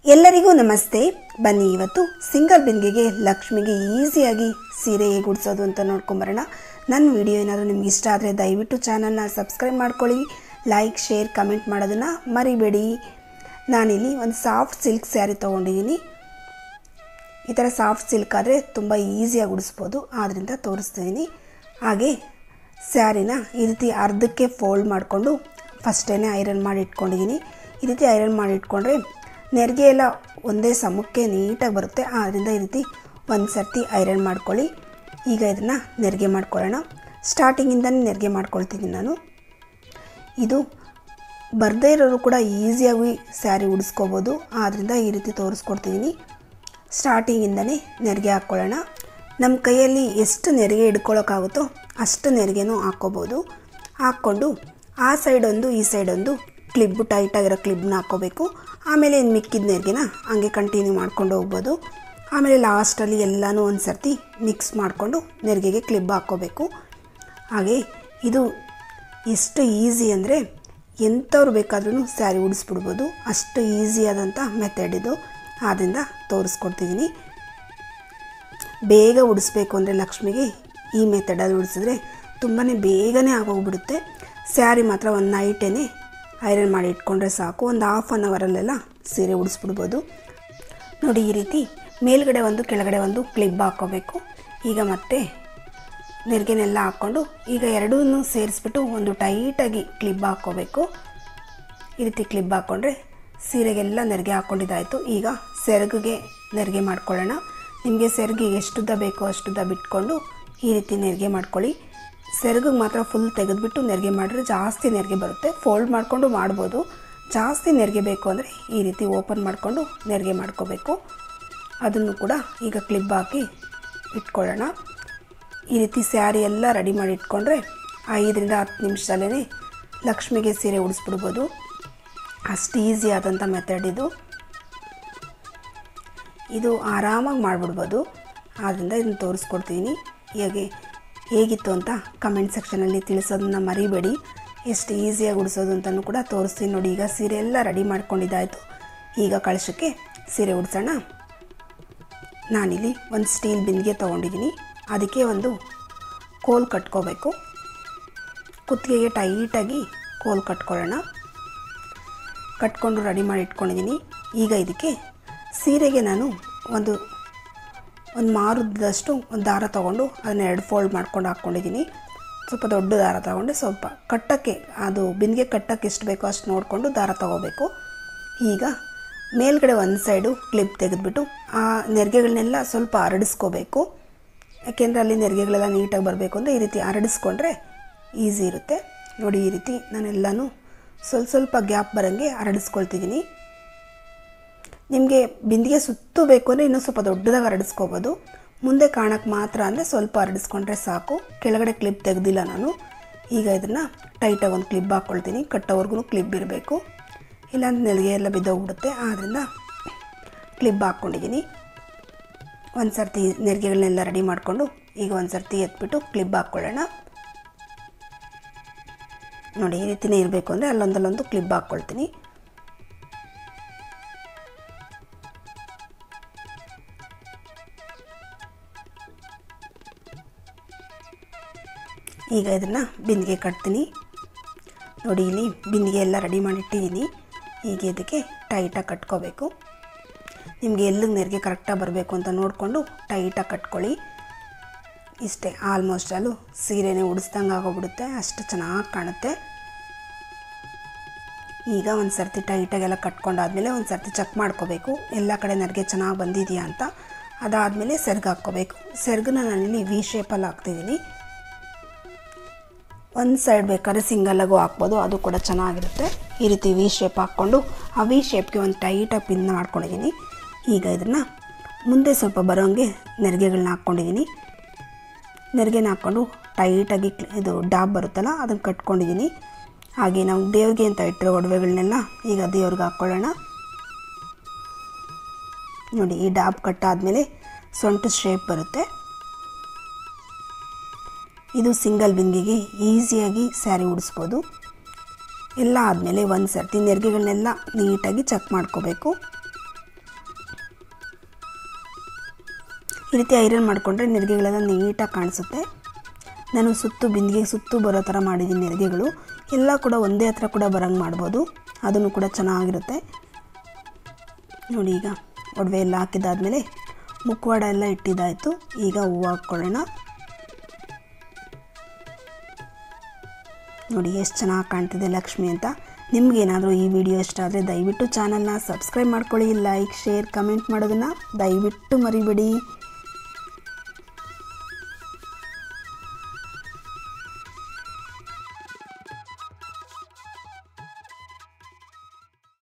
ಎಲ್ಲರಿಗೂ ನಮಸ್ತೆ ಬನ್ನಿ ಇವತ್ತು ಸಿಂಗಲ್ ಬಿಂದಿಗೆಗೆ ಲಕ್ಷ್ಮಿಗೆ ಈಸಿಯಾಗಿ ಸೀರೆ ಹೇಗೆ ಉಡ್ಸೋದು ಅಂತ ನೋಡ್ಕೊಂಬರೋಣ ನನ್ನ ವಿಡಿಯೋ ಏನಾದರೂ ನಿಮ್ಗೆ ಇಷ್ಟ ಆದರೆ ದಯವಿಟ್ಟು ಚಾನಲ್ನ ಸಬ್ಸ್ಕ್ರೈಬ್ ಮಾಡ್ಕೊಳ್ಳಿ ಲೈಕ್ ಶೇರ್ ಕಮೆಂಟ್ ಮಾಡೋದನ್ನು ಮರಿಬೇಡಿ ನಾನಿಲ್ಲಿ ಒಂದು ಸಾಫ್ಟ್ ಸಿಲ್ಕ್ ಸ್ಯಾರಿ ತೊಗೊಂಡಿದ್ದೀನಿ ಈ ಥರ ಸಾಫ್ಟ್ ಸಿಲ್ಕ್ ಆದರೆ ತುಂಬ ಈಸಿಯಾಗಿ ಉಡಿಸ್ಬೋದು ಆದ್ದರಿಂದ ತೋರಿಸ್ತಿದ್ದೀನಿ ಹಾಗೆ ಸ್ಯಾರಿನ ಈ ರೀತಿ ಅರ್ಧಕ್ಕೆ ಫೋಲ್ಡ್ ಮಾಡಿಕೊಂಡು ಫಸ್ಟೇ ಐರನ್ ಮಾಡಿ ಇಟ್ಕೊಂಡಿದ್ದೀನಿ ಈ ರೀತಿ ಐರನ್ ಮಾಡಿ ಇಟ್ಕೊಂಡ್ರೆ ನೆರಿಗೆ ಎಲ್ಲ ಒಂದೇ ಸಮಕ್ಕೆ ನೀಟಾಗಿ ಬರುತ್ತೆ ಆದ್ದರಿಂದ ಈ ರೀತಿ ಒಂದು ಸರ್ತಿ ಐರನ್ ಮಾಡ್ಕೊಳ್ಳಿ ಈಗ ಇದನ್ನು ನೆರಿಗೆ ಮಾಡ್ಕೊಳ್ಳೋಣ ಸ್ಟಾರ್ಟಿಂಗಿಂದನೇ ನೆರಿಗೆ ಮಾಡ್ಕೊಳ್ತೀನಿ ನಾನು ಇದು ಬರದೇ ಇರೋರು ಕೂಡ ಈಸಿಯಾಗಿ ಸ್ಯಾರಿ ಉಡಿಸ್ಕೋಬೋದು ಆದ್ದರಿಂದ ಈ ರೀತಿ ತೋರಿಸ್ಕೊಡ್ತಿದ್ದೀನಿ ಸ್ಟಾರ್ಟಿಂಗಿಂದನೇ ನೆರಿಗೆ ಹಾಕ್ಕೊಳ್ಳೋಣ ನಮ್ಮ ಕೈಯಲ್ಲಿ ಎಷ್ಟು ನೆರಿಗೆ ಹಿಡ್ಕೊಳ್ಳೋಕ್ಕಾಗುತ್ತೋ ಅಷ್ಟು ನೆರಿಗೆನೂ ಹಾಕ್ಕೋಬೋದು ಹಾಕ್ಕೊಂಡು ಆ ಸೈಡ್ ಒಂದು ಈ ಸೈಡ್ ಒಂದು ಕ್ಲಿಬ್ಬು ಟೈಟಾಗಿರೋ ಕ್ಲಿಬ್ನ ಹಾಕ್ಕೋಬೇಕು ಆಮೇಲೆ ಇನ್ನು ಮಿಕ್ಕಿದ ನೆರಿಗೆನ ಹಂಗೆ ಕಂಟಿನ್ಯೂ ಮಾಡ್ಕೊಂಡು ಹೋಗ್ಬೋದು ಆಮೇಲೆ ಲಾಸ್ಟಲ್ಲಿ ಎಲ್ಲನೂ ಒಂದು ಸರ್ತಿ ಮಿಕ್ಸ್ ಮಾಡಿಕೊಂಡು ನೆರಿಗೆಗೆ ಕ್ಲಿಬ್ ಹಾಕ್ಕೋಬೇಕು ಹಾಗೆ ಇದು ಎಷ್ಟು ಈಸಿ ಅಂದರೆ ಎಂಥವ್ರು ಬೇಕಾದ್ರೂ ಸ್ಯಾರಿ ಉಡಿಸ್ಬಿಡ್ಬೋದು ಅಷ್ಟು ಈಸಿಯಾದಂಥ ಮೆಥಡ್ ಇದು ಆದ್ದರಿಂದ ತೋರಿಸ್ಕೊಡ್ತಿದ್ದೀನಿ ಬೇಗ ಉಡಿಸ್ಬೇಕು ಅಂದರೆ ಲಕ್ಷ್ಮಿಗೆ ಈ ಮೆಥಡಲ್ಲಿ ಉಡಿಸಿದ್ರೆ ತುಂಬಾ ಬೇಗನೆ ಆಗೋಗ್ಬಿಡುತ್ತೆ ಸ್ಯಾರಿ ಮಾತ್ರ ಒಂದು ನೈಟೇ ಐರನ್ ಮಾಡಿ ಇಟ್ಕೊಂಡ್ರೆ ಸಾಕು ಒಂದು ಹಾಫ್ ಆನ್ ಅವರಲ್ಲೆಲ್ಲ ಸೀರೆ ಉಡಿಸ್ಬಿಡ್ಬೋದು ನೋಡಿ ಈ ರೀತಿ ಮೇಲ್ಗಡೆ ಒಂದು ಕೆಳಗಡೆ ಒಂದು ಕ್ಲಿಬ್ ಹಾಕ್ಕೋಬೇಕು ಈಗ ಮತ್ತೆ ನೆರಿಗೆನೆಲ್ಲ ಹಾಕ್ಕೊಂಡು ಈಗ ಎರಡೂ ಸೇರಿಸ್ಬಿಟ್ಟು ಒಂದು ಟೈಟಾಗಿ ಕ್ಲಿಬ್ ಹಾಕ್ಕೋಬೇಕು ಈ ರೀತಿ ಕ್ಲಿಬ್ ಹಾಕ್ಕೊಂಡ್ರೆ ಸೀರೆಗೆಲ್ಲ ನೆರಿಗೆ ಹಾಕ್ಕೊಂಡಿದ್ದಾಯಿತು ಈಗ ಸೆರಗಿಗೆ ನೆರಿಗೆ ಮಾಡ್ಕೊಳ್ಳೋಣ ನಿಮಗೆ ಸೆರಗಿಗೆ ಎಷ್ಟುದ್ದ ಬೇಕೋ ಅಷ್ಟುದ್ದ ಬಿಟ್ಕೊಂಡು ಈ ರೀತಿ ನೆರಿಗೆ ಮಾಡ್ಕೊಳ್ಳಿ ಸೆರಗಿಗೆ ಮಾತ್ರ ಫುಲ್ ತೆಗೆದುಬಿಟ್ಟು ನೆರಿಗೆ ಮಾಡಿದ್ರೆ ಜಾಸ್ತಿ ನೆರಿಗೆ ಬರುತ್ತೆ ಫೋಲ್ಡ್ ಮಾಡಿಕೊಂಡು ಮಾಡ್ಬೋದು ಜಾಸ್ತಿ ನೆರಿಗೆ ಬೇಕು ಅಂದರೆ ಈ ರೀತಿ ಓಪನ್ ಮಾಡಿಕೊಂಡು ನೆರಿಗೆ ಮಾಡ್ಕೋಬೇಕು ಅದನ್ನು ಕೂಡ ಈಗ ಕ್ಲಿಪ್ ಹಾಕಿ ಇಟ್ಕೊಳ್ಳೋಣ ಈ ರೀತಿ ಸ್ಯಾರಿ ಎಲ್ಲ ರೆಡಿ ಮಾಡಿ ಇಟ್ಕೊಂಡ್ರೆ ಐದರಿಂದ ಹತ್ತು ನಿಮಿಷದಲ್ಲೇ ಲಕ್ಷ್ಮಿಗೆ ಸೀರೆ ಉಡಿಸ್ಬಿಡ್ಬೋದು ಅಷ್ಟು ಈಸಿ ಆದಂಥ ಮೆಥಡ್ ಇದು ಇದು ಆರಾಮಾಗಿ ಮಾಡಿಬಿಡ್ಬೋದು ಆದ್ದರಿಂದ ಇದನ್ನು ತೋರಿಸ್ಕೊಡ್ತೀನಿ ಹೇಗೆ ಹೇಗಿತ್ತು ಅಂತ ಕಮೆಂಟ್ ಸೆಕ್ಷನಲ್ಲಿ ತಿಳಿಸೋದನ್ನ ಮರಿಬೇಡಿ ಎಷ್ಟು ಈಸಿಯಾಗಿ ಉಡಿಸೋದು ಅಂತಲೂ ಕೂಡ ತೋರಿಸ್ತೀನಿ ನೋಡಿ ಈಗ ಸೀರೆ ಎಲ್ಲ ರೆಡಿ ಮಾಡ್ಕೊಂಡಿದ್ದಾಯಿತು ಈಗ ಕಳಶಕ್ಕೆ ಸೀರೆ ಉಡಿಸೋಣ ನಾನಿಲ್ಲಿ ಒಂದು ಸ್ಟೀಲ್ ಬಿಂದಿಗೆ ತೊಗೊಂಡಿದ್ದೀನಿ ಅದಕ್ಕೆ ಒಂದು ಕೋಲ್ ಕಟ್ಕೋಬೇಕು ಕುತ್ತಿಗೆಗೆ ಟೈಟಾಗಿ ಕೋಲ್ ಕಟ್ಕೊಳ್ಳೋಣ ಕಟ್ಕೊಂಡು ರೆಡಿ ಮಾಡಿ ಇಟ್ಕೊಂಡಿದ್ದೀನಿ ಈಗ ಇದಕ್ಕೆ ಸೀರೆಗೆ ನಾನು ಒಂದು ಒಂದು ಮಾರುದಷ್ಟು ಒಂದು ದಾರ ತೊಗೊಂಡು ಅದನ್ನ ಎರಡು ಫೋಲ್ಡ್ ಮಾಡ್ಕೊಂಡು ಹಾಕ್ಕೊಂಡಿದ್ದೀನಿ ಸ್ವಲ್ಪ ದೊಡ್ಡ ದಾರ ತೊಗೊಂಡು ಸ್ವಲ್ಪ ಕಟ್ಟಕ್ಕೆ ಅದು ಬಿಂದಿಗೆ ಕಟ್ಟಕ್ಕೆ ಎಷ್ಟು ಬೇಕೋ ಅಷ್ಟು ನೋಡಿಕೊಂಡು ದಾರ ತೊಗೋಬೇಕು ಈಗ ಮೇಲ್ಗಡೆ ಒಂದು ಸೈಡು ಕ್ಲಿಪ್ ತೆಗೆದುಬಿಟ್ಟು ಆ ನೆರಿಗೆಗಳನ್ನೆಲ್ಲ ಸ್ವಲ್ಪ ಹರಡಿಸ್ಕೋಬೇಕು ಯಾಕೆಂದರೆ ಅಲ್ಲಿ ನೆರಿಗೆಗಳೆಲ್ಲ ನೀಟಾಗಿ ಬರಬೇಕು ಅಂದರೆ ಈ ರೀತಿ ಹರಡಿಸ್ಕೊಂಡ್ರೆ ಈಸಿ ಇರುತ್ತೆ ನೋಡಿ ಈ ರೀತಿ ನಾನೆಲ್ಲನೂ ಸ್ವಲ್ಪ ಸ್ವಲ್ಪ ಗ್ಯಾಪ್ ಬರೋಂಗೆ ಹರಡಿಸ್ಕೊಳ್ತಿದ್ದೀನಿ ನಿಮಗೆ ಬಿಂದಿಗೆ ಸುತ್ತು ಬೇಕು ಅಂದರೆ ಇನ್ನೂ ಸ್ವಲ್ಪ ದೊಡ್ಡದಾಗಿ ಹರಡಿಸ್ಕೋಬೋದು ಮುಂದೆ ಕಾಣಕ್ಕೆ ಮಾತ್ರ ಅಂದರೆ ಸ್ವಲ್ಪ ಹರಡಿಸ್ಕೊಂಡ್ರೆ ಸಾಕು ಕೆಳಗಡೆ ಕ್ಲಿಪ್ ತೆಗೆದಿಲ್ಲ ನಾನು ಈಗ ಇದನ್ನು ಟೈಟಾಗಿ ಒಂದು ಕ್ಲಿಪ್ ಹಾಕ್ಕೊಳ್ತೀನಿ ಕಟ್ಟೋವರೆಗೂ ಕ್ಲಿಪ್ ಇರಬೇಕು ಇಲ್ಲಾಂದ್ರೆ ನೆಲಗೆ ಎಲ್ಲ ಬಿದ್ದೋಗ್ಬಿಡುತ್ತೆ ಆದ್ದರಿಂದ ಕ್ಲಿಪ್ ಹಾಕ್ಕೊಂಡಿದ್ದೀನಿ ಒಂದು ಸರ್ತಿ ನೆರಿಗೆಗಳನ್ನೆಲ್ಲ ರೆಡಿ ಮಾಡಿಕೊಂಡು ಈಗ ಒಂದು ಸರ್ತಿ ಎತ್ಬಿಟ್ಟು ಕ್ಲಿಪ್ ಹಾಕ್ಕೊಳ್ಳೋಣ ನೋಡಿ ಈ ರೀತಿನೇ ಇರಬೇಕು ಅಂದರೆ ಅಲ್ಲೊಂದಲ್ಲೊಂದು ಕ್ಲಿಪ್ ಹಾಕ್ಕೊಳ್ತೀನಿ ಈಗ ಇದನ್ನು ಬಿಂದಿಗೆ ಕಟ್ತೀನಿ ನೋಡಿ ಇಲ್ಲಿ ಬಿಂದಿಗೆ ಎಲ್ಲ ರೆಡಿ ಮಾಡಿಟ್ಟಿದ್ದೀನಿ ಈಗ ಇದಕ್ಕೆ ಟೈಟಾಗಿ ಕಟ್ಕೋಬೇಕು ನಿಮಗೆ ಎಲ್ಲಿಗೆ ನೆರಿಗೆ ಕರೆಕ್ಟಾಗಿ ಬರಬೇಕು ಅಂತ ನೋಡಿಕೊಂಡು ಟೈಟಾಗಿ ಕಟ್ಕೊಳ್ಳಿ ಇಷ್ಟೇ ಆಲ್ಮೋಸ್ಟ್ ಅಲ್ಲೂ ಸೀರೆನೇ ಉಡಿಸ್ದಂಗೆ ಆಗೋಗ್ಬಿಡುತ್ತೆ ಅಷ್ಟು ಚೆನ್ನಾಗಿ ಕಾಣುತ್ತೆ ಈಗ ಒಂದು ಸರ್ತಿ ಟೈಟಾಗೆಲ್ಲ ಕಟ್ಕೊಂಡಾದ್ಮೇಲೆ ಒಂದು ಸರ್ತಿ ಚೆಕ್ ಮಾಡ್ಕೋಬೇಕು ಎಲ್ಲ ಕಡೆ ನೆರಿಗೆ ಚೆನ್ನಾಗಿ ಬಂದಿದೆಯಾ ಅಂತ ಅದಾದಮೇಲೆ ಸೆರ್ಗು ಹಾಕ್ಕೋಬೇಕು ಸೆರ್ಗನ್ನ ನಾನಿಲ್ಲಿ ವಿ ಶೇಪಲ್ಲಿ ಹಾಕ್ತಿದ್ದೀನಿ ಒಂದು ಸೈಡ್ ಬೇಕಾದ್ರೆ ಸಿಂಗಲ್ಲಾಗೂ ಹಾಕ್ಬೋದು ಅದು ಕೂಡ ಚೆನ್ನಾಗಿರುತ್ತೆ ಈ ರೀತಿ ವಿ ಶೇಪ್ ಹಾಕ್ಕೊಂಡು ಆ ವಿ ಶೇಪ್ಗೆ ಒಂದು ಟೈಟಾಗಿ ಪಿನ್ ಮಾಡ್ಕೊಂಡಿದ್ದೀನಿ ಈಗ ಇದನ್ನು ಮುಂದೆ ಸ್ವಲ್ಪ ಬರೋಂಗೆ ನೆರಿಗೆಗಳನ್ನ ಹಾಕ್ಕೊಂಡಿದ್ದೀನಿ ನೆರಿಗೆನ ಹಾಕ್ಕೊಂಡು ಟೈಟಾಗಿ ಇದು ಡಾಬ್ ಬರುತ್ತಲ್ಲ ಅದನ್ನು ಕಟ್ಕೊಂಡಿದ್ದೀನಿ ಹಾಗೆ ನಾವು ದೇವ್ರಿಗೆ ಅಂತ ಇಟ್ಟಿರೋ ಒಡವೆಗಳನ್ನೆಲ್ಲ ಈಗ ದೇವ್ರಿಗೆ ಹಾಕ್ಕೊಳ್ಳೋಣ ನೋಡಿ ಈ ಡಾಬ್ ಕಟ್ಟಾದಮೇಲೆ ಸೊಂಟು ಶೇಪ್ ಬರುತ್ತೆ ಇದು ಸಿಂಗಲ್ ಬಿಂದಿಗೆ ಈಸಿಯಾಗಿ ಸ್ಯಾರಿ ಉಡಿಸ್ಬೋದು ಎಲ್ಲ ಆದಮೇಲೆ ಒಂದು ಸರ್ತಿ ನೆರಿಗೆಗಳನ್ನೆಲ್ಲ ನೀಟಾಗಿ ಚೆಕ್ ಮಾಡ್ಕೋಬೇಕು ಈ ರೀತಿ ಐರನ್ ಮಾಡಿಕೊಂಡ್ರೆ ನೆರಿಗೆಗಳೆಲ್ಲ ನೀಟಾಗಿ ಕಾಣಿಸುತ್ತೆ ನಾನು ಸುತ್ತು ಬಿಂದಿಗೆಗೆ ಸುತ್ತು ಬರೋ ಥರ ಮಾಡಿದ್ದೀನಿ ನೆರಿಗೆಗಳು ಎಲ್ಲ ಕೂಡ ಒಂದೇ ಹತ್ರ ಕೂಡ ಬರೋಂಗೆ ಮಾಡ್ಬೋದು ಅದನ್ನು ಕೂಡ ಚೆನ್ನಾಗಿರುತ್ತೆ ನೋಡಿ ಈಗ ಒಡವೆ ಎಲ್ಲ ಹಾಕಿದ್ದಾದಮೇಲೆ ಮುಖವಾಡ ಎಲ್ಲ ಇಟ್ಟಿದ್ದಾಯಿತು ಈಗ ಹೂವು ಹಾಕ್ಕೊಳ್ಳೋಣ ನೋಡಿ ಎಷ್ಟು ಚೆನ್ನಾಗಿ ಕಾಣ್ತಿದೆ ಲಕ್ಷ್ಮಿ ಅಂತ ನಿಮಗೇನಾದರೂ ಈ ವಿಡಿಯೋ ಇಷ್ಟ ಆದರೆ ದಯವಿಟ್ಟು ಚಾನಲ್ನ ಸಬ್ಸ್ಕ್ರೈಬ್ ಮಾಡ್ಕೊಳ್ಳಿ ಲೈಕ್ ಶೇರ್ ಕಮೆಂಟ್ ಮಾಡೋದನ್ನು ದಯವಿಟ್ಟು ಮರಿಬೇಡಿ